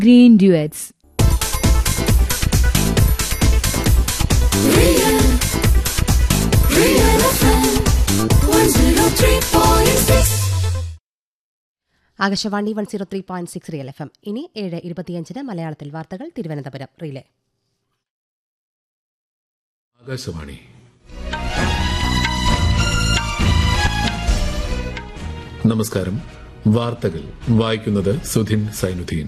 Green Duets. Akashvani one zero three point six real F M ഇനി ഏഴ് ഇരുപത്തിയഞ്ചിന് മലയാളത്തിൽ വാർത്തകൾ തിരുവനന്തപുരം റിലേ ആകാശവാണി നമസ്കാരം വാർത്തകൾ വായിക്കുന്നത് സുധിൻ സൈനുദ്ദീൻ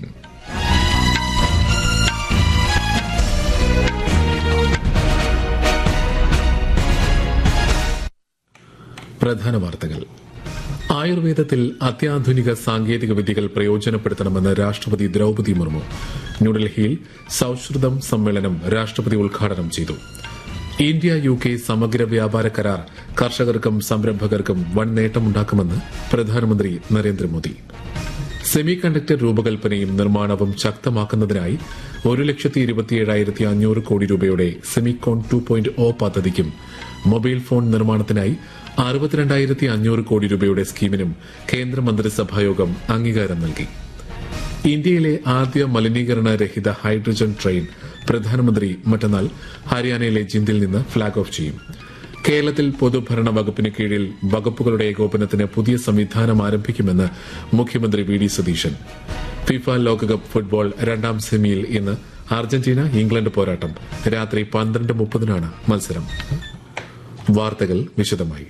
പ്രധാന വാർത്തകൾ ആയുർവേദത്തിൽ അത്യാധുനിക സാങ്കേതിക വിദ്യകൾ പ്രയോജനപ്പെടുത്തണമെന്ന് രാഷ്ട്രപതി ദ്രൌപതി മുർമു ന്യൂഡൽഹിയിൽ സൌഹൃദം സമ്മേളനം രാഷ്ട്രപതി ഉദ്ഘാടനം ചെയ്തു ഇന്ത്യ യു കെ സമഗ്ര വ്യാപാര കരാർ കർഷകർക്കും സംരംഭകർക്കും വൻ നേട്ടമുണ്ടാക്കുമെന്ന് പ്രധാനമന്ത്രി നരേന്ദ്രമോദി സെമി കണ്ടക്ടർ രൂപകൽപ്പനയും നിർമ്മാണവും ശക്തമാക്കുന്നതിനായി ഒരു ലക്ഷത്തി ഇരുപത്തിയേഴായിരത്തി അഞ്ഞൂറ് കോടി രൂപയുടെ സെമികോൺ ടു പോയിന്റ് ഒ പദ്ധതിക്കും മൊബൈൽ ഫോൺ നിർമ്മാണത്തിനായി അറുപത്തിരണ്ടായിരത്തി അഞ്ഞൂറ് കോടി രൂപയുടെ സ്കീമിനും കേന്ദ്രമന്ത്രിസഭായോഗം അംഗീകാരം നൽകി ഇന്ത്യയിലെ ആദ്യ മലിനീകരണ രഹിത ഹൈഡ്രജൻ ട്രെയിൻ പ്രധാനമന്ത്രി മറ്റന്നാൾ ഹരിയാനയിലെ ജിന്ദിൽ നിന്ന് ഫ്ളാഗ് ഓഫ് ചെയ്യും കേരളത്തിൽ പൊതുഭരണ വകുപ്പിന് കീഴിൽ വകുപ്പുകളുടെ ഏകോപനത്തിന് പുതിയ സംവിധാനം ആരംഭിക്കുമെന്ന് മുഖ്യമന്ത്രി വി ഡി സതീശൻ ഫിഫ ലോകകപ്പ് ഫുട്ബോൾ രണ്ടാം സെമിയിൽ ഇന്ന് അർജന്റീന ഇംഗ്ലണ്ട് പോരാട്ടം രാത്രി പന്ത്രണ്ട് മുപ്പതിനാണ് മത്സരം വാർത്തകൾ വിശദമായി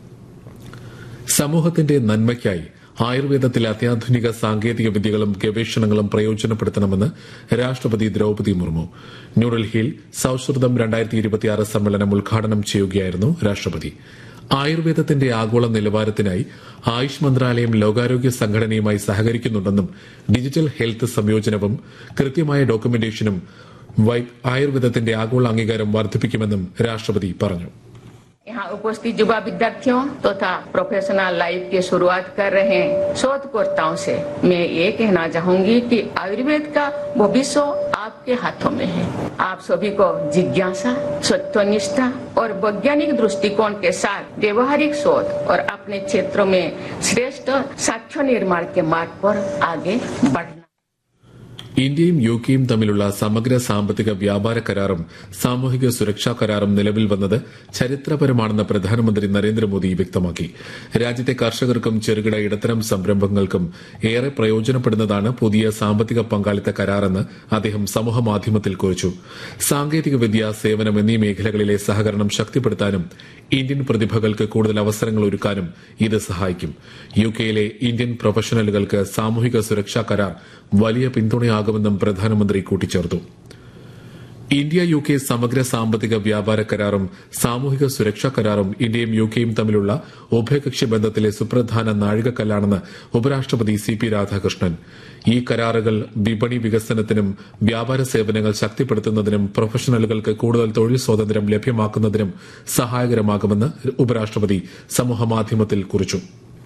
സമൂഹത്തിന്റെ നന്മയ്ക്കായി ആയുർവേദത്തിൽ അത്യാധുനിക സാങ്കേതിക വിദ്യകളും ഗവേഷണങ്ങളും പ്രയോജനപ്പെടുത്തണമെന്ന് രാഷ്ട്രപതി ദ്രൌപതി മുർമു ന്യൂഡൽഹിയിൽ സൌഹൃദം രണ്ടായിരത്തി ഇരുപത്തിയാറ് സമ്മേളനം ഉദ്ഘാടനം ചെയ്യുകയായിരുന്നു രാഷ്ട്രപതി ആയുർവേദത്തിന്റെ ആഗോള നിലവാരത്തിനായി ആയുഷ് മന്ത്രാലയം ലോകാരോഗ്യ സംഘടനയുമായി സഹകരിക്കുന്നുണ്ടെന്നും ഡിജിറ്റൽ ഹെൽത്ത് സംയോജനവും കൃത്യമായ ഡോക്യുമെന്റേഷനും ആയുർവേദത്തിന്റെ ആഗോള അംഗീകാരം വർദ്ധിപ്പിക്കുമെന്നും രാഷ്ട്രപതി പറഞ്ഞു यहाँ उपस्थित युवा विद्यार्थियों तथा प्रोफेशनल लाइफ की शुरुआत कर रहे शोधकर्ताओं से मैं ये कहना चाहूंगी कि आयुर्वेद का भविष्य आपके हाथों में है आप सभी को जिज्ञासा सत्यनिष्ठा और वैज्ञानिक दृष्टिकोण के साथ व्यवहारिक शोध और अपने क्षेत्रों में श्रेष्ठ साक्ष्य निर्माण के मार्ग पर आगे बढ़ना ഇന്ത്യയും യു കെയും തമ്മിലുള്ള സമഗ്ര സാമ്പത്തിക വ്യാപാര കരാറും സാമൂഹിക സുരക്ഷാ കരാറും നിലവിൽ വന്നത് ചരിത്രപരമാണെന്ന് പ്രധാനമന്ത്രി നരേന്ദ്രമോദി വ്യക്തമാക്കി രാജ്യത്തെ കർഷകർക്കും ചെറുകിട ഇടത്തരം സംരംഭങ്ങൾക്കും ഏറെ പ്രയോജനപ്പെടുന്നതാണ് പുതിയ സാമ്പത്തിക പങ്കാളിത്ത കരാറെന്ന് അദ്ദേഹം സമൂഹമാധ്യമത്തിൽ കുറിച്ചു സാങ്കേതികവിദ്യ സേവനം എന്നീ മേഖലകളിലെ സഹകരണം ശക്തിപ്പെടുത്താനും ഇന്ത്യൻ പ്രതിഭകൾക്ക് കൂടുതൽ അവസരങ്ങൾ ഒരുക്കാനും ഇത് സഹായിക്കും യു കെയിലെ ഇന്ത്യൻ പ്രൊഫഷണലുകൾക്ക് സാമൂഹിക സുരക്ഷാ കരാർ വലിയ പിന്തുണയാകുമെന്നും പ്രധാനമന്ത്രി കൂട്ടിച്ചേർത്തു ഇന്ത്യ യു കെ സമഗ്ര സാമ്പത്തിക വ്യാപാര കരാറും സാമൂഹിക സുരക്ഷാ കരാറും ഇന്ത്യയും യു കെയും തമ്മിലുള്ള ഉഭയകക്ഷി ബന്ധത്തിലെ സുപ്രധാന നാഴികക്കല്ലാണെന്ന് ഉപരാഷ്ട്രപതി സി പി രാധാകൃഷ്ണൻ ഈ കരാറുകൾ വിപണി വികസനത്തിനും വ്യാപാര സേവനങ്ങൾ ശക്തിപ്പെടുത്തുന്നതിനും പ്രൊഫഷണലുകൾക്ക് കൂടുതൽ തൊഴിൽ സ്വാതന്ത്ര്യം ലഭ്യമാക്കുന്നതിനും സഹായകരമാകുമെന്ന് ഉപരാഷ്ട്രപതി സമൂഹമാധ്യമത്തിൽ കുറിച്ചു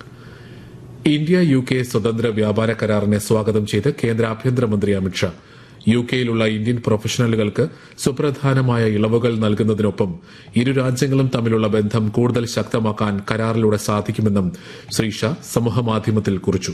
ഇന്ത്യ യു കെ സ്വതന്ത്ര വ്യാപാര കരാറിനെ സ്വാഗതം ചെയ്ത് കേന്ദ്ര ആഭ്യന്തരമന്ത്രി അമിത്ഷാ യു കെയിലുള്ള ഇന്ത്യൻ പ്രൊഫഷണലുകൾക്ക് സുപ്രധാനമായ ഇളവുകൾ നൽകുന്നതിനൊപ്പം ഇരു രാജ്യങ്ങളും തമ്മിലുള്ള ബന്ധം കൂടുതൽ ശക്തമാക്കാൻ കരാറിലൂടെ സാധിക്കുമെന്നും ശ്രീ ഷാ സമൂഹമാധ്യമത്തിൽ കുറിച്ചു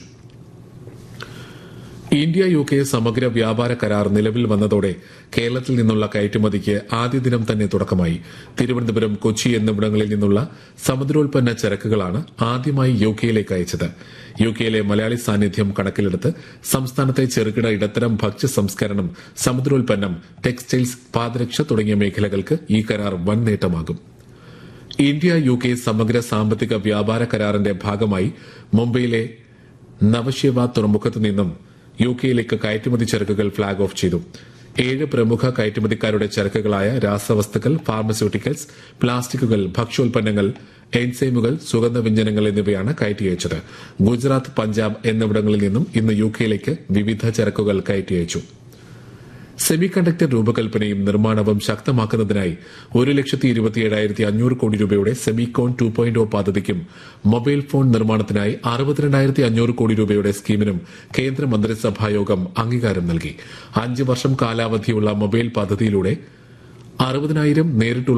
ഇന്ത്യ യു കെ സമഗ്ര വ്യാപാര കരാർ നിലവിൽ വന്നതോടെ കേരളത്തിൽ നിന്നുള്ള കയറ്റുമതിക്ക് ആദ്യ ദിനം തന്നെ തുടക്കമായി തിരുവനന്തപുരം കൊച്ചി എന്നിവിടങ്ങളിൽ നിന്നുള്ള സമുദ്രോൽപ്പന്ന ചരക്കുകളാണ് ആദ്യമായി യു കെയിലേക്ക് അയച്ചത് യു കെയിലെ മലയാളി സാന്നിധ്യം കണക്കിലെടുത്ത് സംസ്ഥാനത്തെ ചെറുകിട ഇടത്തരം ഭക്ഷ്യ സംസ്കരണം സമുദ്രോൽപ്പന്നം ടെക്സ്റ്റൈൽസ് പാദരക്ഷ തുടങ്ങിയ മേഖലകൾക്ക് ഈ കരാർ വൻ നേട്ടമാകും ഇന്ത്യ യു കെ സമഗ്ര സാമ്പത്തിക വ്യാപാര കരാറിന്റെ ഭാഗമായി മുംബൈയിലെ നവശേവ തുറമുഖത്ത് നിന്നും യു കെയിലേക്ക് കയറ്റുമതി ചരക്കുകൾ ഫ്ളാഗ് ഓഫ് ചെയ്തു ഏഴ് പ്രമുഖ കയറ്റുമതിക്കാരുടെ ചരക്കുകളായ രാസവസ്തുക്കൾ ഫാർമസ്യൂട്ടിക്കൽസ് പ്ലാസ്റ്റിക്കുകൾ ഭക്ഷ്യോൽപ്പന്നങ്ങൾ എൻസൈമുകൾ സുഗന്ധവ്യഞ്ജനങ്ങൾ എന്നിവയാണ് കയറ്റി അയച്ചത് ഗുജറാത്ത് പഞ്ചാബ് എന്നിവിടങ്ങളിൽ നിന്നും ഇന്ന് യു കെയിലേക്ക് വിവിധ ചരക്കുകൾ കയറ്റി അയച്ചു സെമി കണ്ടക്ടർ രൂപകൽപ്പനയും നിർമ്മാണവും ശക്തമാക്കുന്നതിനായി ഒരു ലക്ഷത്തി ഇരുപത്തിയേഴായിരത്തി അഞ്ഞൂറ് കോടി രൂപയുടെ സെമികോൺ ടു പോയിന്റ് ഒ പദ്ധതിക്കും മൊബൈൽ ഫോൺ നിർമ്മാണത്തിനായി അറുപത്തിരണ്ടായിരത്തി അഞ്ഞൂറ് കോടി രൂപയുടെ സ്കീമിനും കേന്ദ്ര മന്ത്രിസഭായോഗം അംഗീകാരം നൽകി അഞ്ച് വർഷം കാലാവധിയുള്ള മൊബൈൽ പദ്ധതിയിലൂടെ അറുപതിനായിരം നേരിട്ടുള്ള